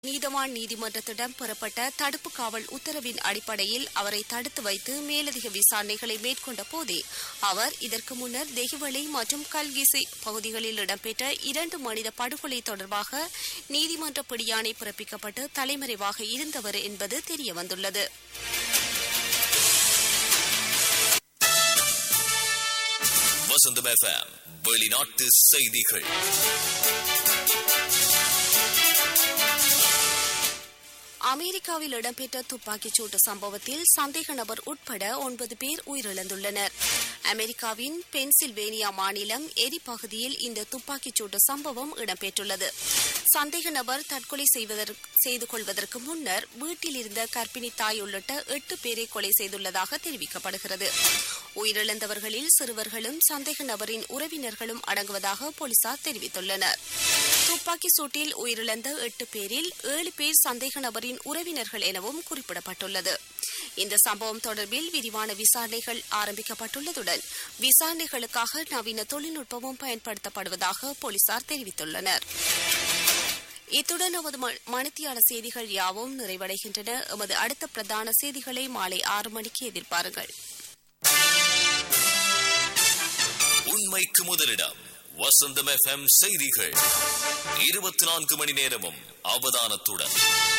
நீதவான் நீதிமன்றத்திடம் பெறப்பட்ட தடுப்பு காவல் உத்தரவின் அடிப்படையில் அவரை தடுத்து வைத்து மேலதிக விசாரணைகளை மேற்கொண்ட போதே அவர் இதற்கு முன்னர் தெஹிவளை மற்றும் கல்கிசை பகுதிகளில் இடம்பெற்ற இரண்டு மனித படுகொலை தொடர்பாக நீதிமன்ற பிடியாணை பிறப்பிக்கப்பட்டு தலைமறைவாக இருந்தவர் என்பது தெரியவந்துள்ளது வசந்தம் எஃப்எம் வெளிநாட்டு செய்திகள் அமெரிக்காவில் இடம்பெற்ற துப்பாக்கிச் சூட்டு சம்பவத்தில் சந்தேக நபர் உட்பட ஒன்பது பேர் உயிரிழந்துள்ளனர் அமெரிக்காவின் பென்சில்வேனியா மாநிலம் எரி பகுதியில் இந்த துப்பாக்கிச் சூட்டு சம்பவம் இடம்பெற்றுள்ளது சந்தேக நபர் தற்கொலை செய்வதற்கு செய்து கொள்வதற்கு முன்னர் வீட்டில் இருந்த கர்ப்பிணி தாய் உள்ளிட்ட எட்டு பேரை கொலை செய்துள்ளதாக தெரிவிக்கப்படுகிறது உயிரிழந்தவர்களில் சிறுவர்களும் சந்தேக நபரின் உறவினர்களும் அடங்குவதாக போலீசார் தெரிவித்துள்ளனர் துப்பாக்கி சூட்டில் உயிரிழந்த எட்டு பேரில் ஏழு பேர் சந்தேக நபரின் உறவினர்கள் எனவும் குறிப்பிடப்பட்டுள்ளது இந்த சம்பவம் தொடர்பில் விரிவான விசாரணைகள் ஆரம்பிக்கப்பட்டுள்ளதுடன் விசாரணைகளுக்காக நவீன தொழில்நுட்பமும் பயன்படுத்தப்படுவதாக போலீசார் தெரிவித்துள்ளனர் இத்துடன் நமது மணித்தியால செய்திகள் யாவும் நிறைவடைகின்றன எமது அடுத்த பிரதான செய்திகளை மாலை ஆறு மணிக்கு எதிர்பாருங்கள் உண்மைக்கு முதலிடம் வசந்தம் எஃப்எம் செய்திகள் இருபத்தி நான்கு மணி நேரமும் அவதானத்துடன்